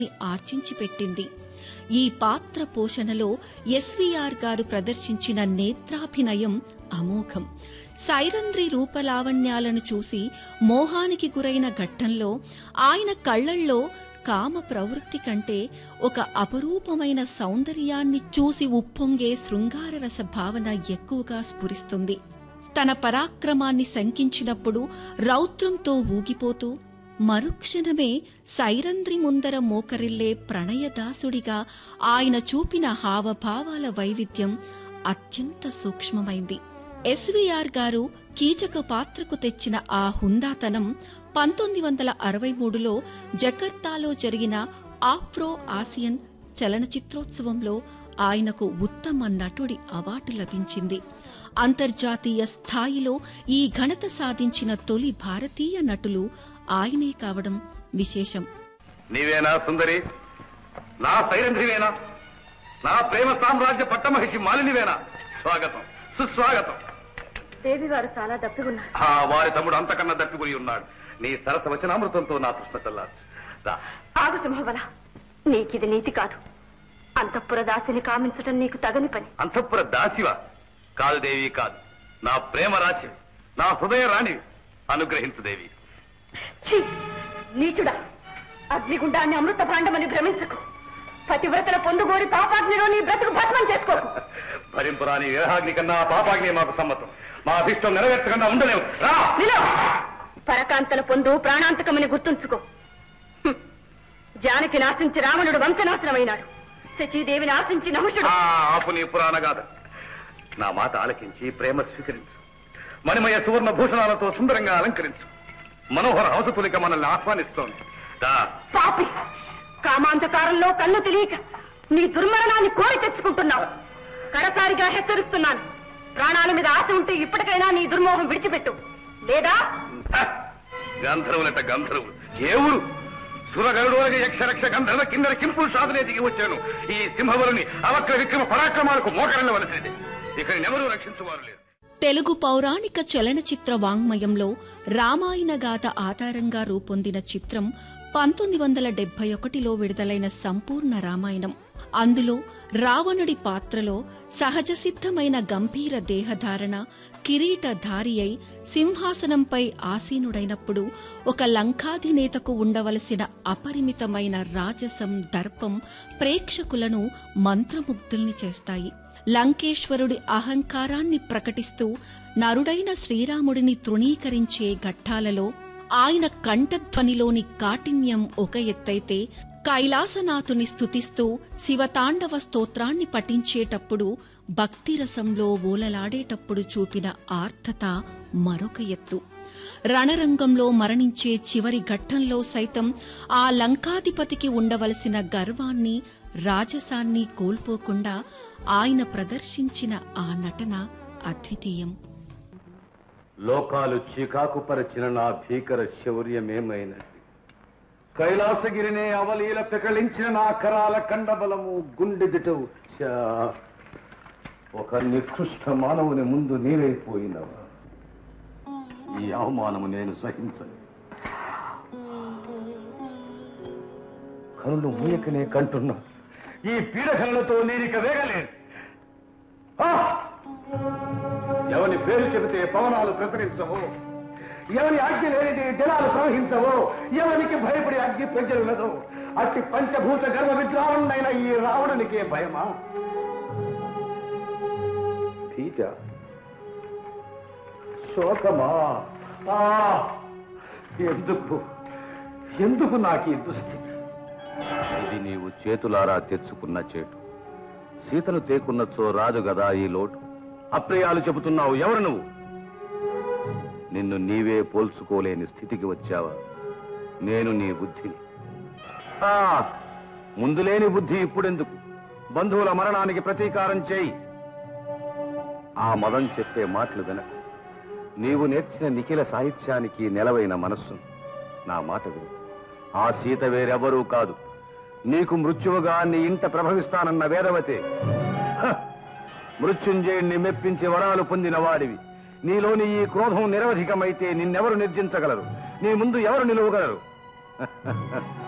ఆర్జించి పెట్టింది ఈ పాత్ర పోషణలో ఎస్వీఆర్ గారు ప్రదర్శించిన నేత్రాభినయం అమోఘం సైరంధ్రి రూపలావణ్యాలను చూసి మోహానికి గురైన ఘట్టంలో ఆయన కళ్లల్లో కామ ప్రవృత్తి కంటే ఒక అపురూపమైన సౌందర్యాన్ని చూసి ఉప్పొంగే శృంగారరస భావన ఎక్కువగా స్ఫురిస్తుంది తన పరాక్రమాన్ని శంకించినప్పుడు రౌద్రంతో ఊగిపోతూ మరుక్షణమే సైరంధ్రి ముందర మోకరిల్లే ప్రణయదాసుడిగా ఆయన చూపిన హావభావాల వైవిధ్యం అత్యంత సూక్ష్మమైంది ఎస్వీఆర్ గారు కీచక పాత్రకు తెచ్చిన ఆ హుందాతనం పంతొమ్మిది వందల అరవై మూడులో జకర్తాలో జరిగిన ఆఫ్రో ఆసియన్ చలనచిత్రోత్సవంలో ఆయనకు ఉత్తమ నటుడి అవార్డు లభించింది అంతర్జాతీయ స్థాయిలో ఈ ఘనత సాధించిన తొలి భారతీయ నటులు ఆయనే కావడం విశేషం నీవేనా సుందరి నా సైరంధ్రివేనా నా ప్రేమ సామ్రాజ్య పట్టమహిషి మాలినివేనా స్వాగతం సుస్వాగతం దేవి వారు చాలా దప్పిగున్నారు ఆ వారి తమ్ముడు అంతకన్నా దప్పికొని ఉన్నాడు నీ సరస వచనామృతంతో నా కృష్ణ చల్లార్చు రా. ఆగు సింహవల నీకిది నీతి కాదు అంతఃపుర దాసిని కామించటం నీకు తగని పని అంతఃపుర దాసివా కాదు దేవి కాదు నా ప్రేమ రాశి నా హృదయ రాణి అనుగ్రహించు దేవి ఛీ! నీచుడా అగ్నిగుండాన్ని అమృత భాండమని భ్రమించకు పతివ్రతల పొందుగోరి పాపాగ్నిలో నీ బ్రతుకు భస్మం చేసుకోకు భరింపురాని విరహాగ్ని కన్నా ఆ పాపాగ్ని మాకు సమ్మతం మా అభిష్టం నెరవేర్చకుండా ఉండలేము రా నిలో పరకాంతల పొందు ప్రాణాంతకమని గుర్తుంచుకో హ్మ్. జానకి నాశించి రావణుడు వంశనాశనమైనాడు శచీదేవిని ఆశించి నహుషుడు ఆ, ఆపు నీ పురాణ గాథ నా మాట ఆలకించి ప్రేమ స్వీకరించు మణిమయ సువర్ణ భూషణాలతో సుందరంగా అలంకరించు మనోహర హంసతులిక మనల్ని ఆహ్వానిస్తోంది దా. పాపి కామాంధకారంలో కన్ను తెలియక నీ దుర్మరణాన్ని కోరి తెచ్చుకుంటున్నావు కడసారిగా హెచ్చరిస్తున్నాను ప్రాణాల మీద ఆశ ఉంటే ఇప్పటికైనా నీ దుర్మోహం విడిచిపెట్టు లేదా హ! గంధర్వులట గంధర్వులు ఏ ఊరు సురగరుడోలగ యక్షరక్ష గంధర్వ కిందర కింపులు సాధనే దిగి వచ్చాను ఈ సింహబలుని అవక్ర విక్రమ పరాక్రమాలకు మోకరెళ్ళవలసింది ఇక్కడినెవరూ రక్షించువారు లేరు తెలుగు పౌరాణిక చలనచిత్ర వాంగ్మయంలో రామాయణ గాథ ఆధారంగా రూపొందిన చిత్రం పంతొమ్మిది వందల డెబ్బై ఒకటిలో విడుదలైన సంపూర్ణ రామాయణం అందులో రావణుడి పాత్రలో సహజ సిద్ధమైన గంభీర దేహధారణ కిరీటధారి అయి సింహాసనంపై ఆసీనుడైనప్పుడు ఒక లంకాధినేతకు ఉండవలసిన అపరిమితమైన రాజసం దర్పం ప్రేక్షకులను మంత్రముగ్ధుల్ని చేస్తాయి లంకేశ్వరుడి అహంకారాన్ని ప్రకటిస్తూ నరుడైన శ్రీరాముడిని తృణీకరించే ఘట్టాలలో ఆయన కంఠధ్వనిలోని కాఠిన్యం ఒక ఎత్తైతే కైలాసనాథుని స్తుతిస్తూ శివతాండవ స్తోత్రాన్ని పఠించేటప్పుడు భక్తిరసంలో ఓలలాడేటప్పుడు చూపిన ఆర్తత మరొక ఎత్తు రణరంగంలో మరణించే చివరి ఘట్టంలో సైతం ఆ లంకాధిపతికి ఉండవలసిన గర్వాన్ని రాజసాన్ని కోల్పోకుండా ఆయన ప్రదర్శించిన ఆ నటన అద్వితీయం లోకాలు చికాకు పరిచిన నా భీకర శౌర్యమేమైనది కైలాసగిరినే అవలీల పెకళించిన నా కరాల కండబలము గుండెదిటవు ఛా! ఒక నికృష్ట మానవుని ముందు నీరైపోయినవా ఈ అవమానము నేను సహించను కనులు మూయకనే కంటున్నా ఈ పీడకలతో నేనిక వేగలేను ఆ! ఎవని పేరు చెబితే పవనాలు ప్రసరించవో ఎవని ఆజ్ఞ లేనిది జలాలు ప్రవహించవో ఎవరికి భయపడి అగ్ని ప్రజలున్నదో అట్టి పంచభూత గర్భ విద్రావణుడైన ఈ రావణునికే భయమా భీత శోకమా ఆ! ఎందుకు ఎందుకు నాకు ఈ దుస్థితి ఇది నీవు చేతులారా తెచ్చుకున్న చేటు సీతను తేకున్నచో రాదు గదా ఈ లోటు అప్రయాలు చెబుతున్నావు ఎవరు నువ్వు నిన్ను నీవే పోల్చుకోలేని స్థితికి వచ్చావా నేను నీ బుద్ధిని ఆ, ముందులేని బుద్ధి ఇప్పుడెందుకు బంధువుల మరణానికి ప్రతీకారం చేయి ఆ మదం చెప్పే మాటలు వినకు నీవు నేర్చిన నిఖిల సాహిత్యానికి నెలవైన మనస్సు నా మాట విను ఆ సీత వేరెవరూ కాదు నీకు మృత్యువుగా నీ ఇంట ప్రభవిస్తానన్న వేదవతే హ! మృత్యుంజయుణ్ణి మెప్పించి వరాలు పొందిన వాడివి నీలోని ఈ క్రోధం నిరవధికమైతే నిన్నెవరు నిర్జించగలరు నీ ముందు ఎవరు నిలువగలరు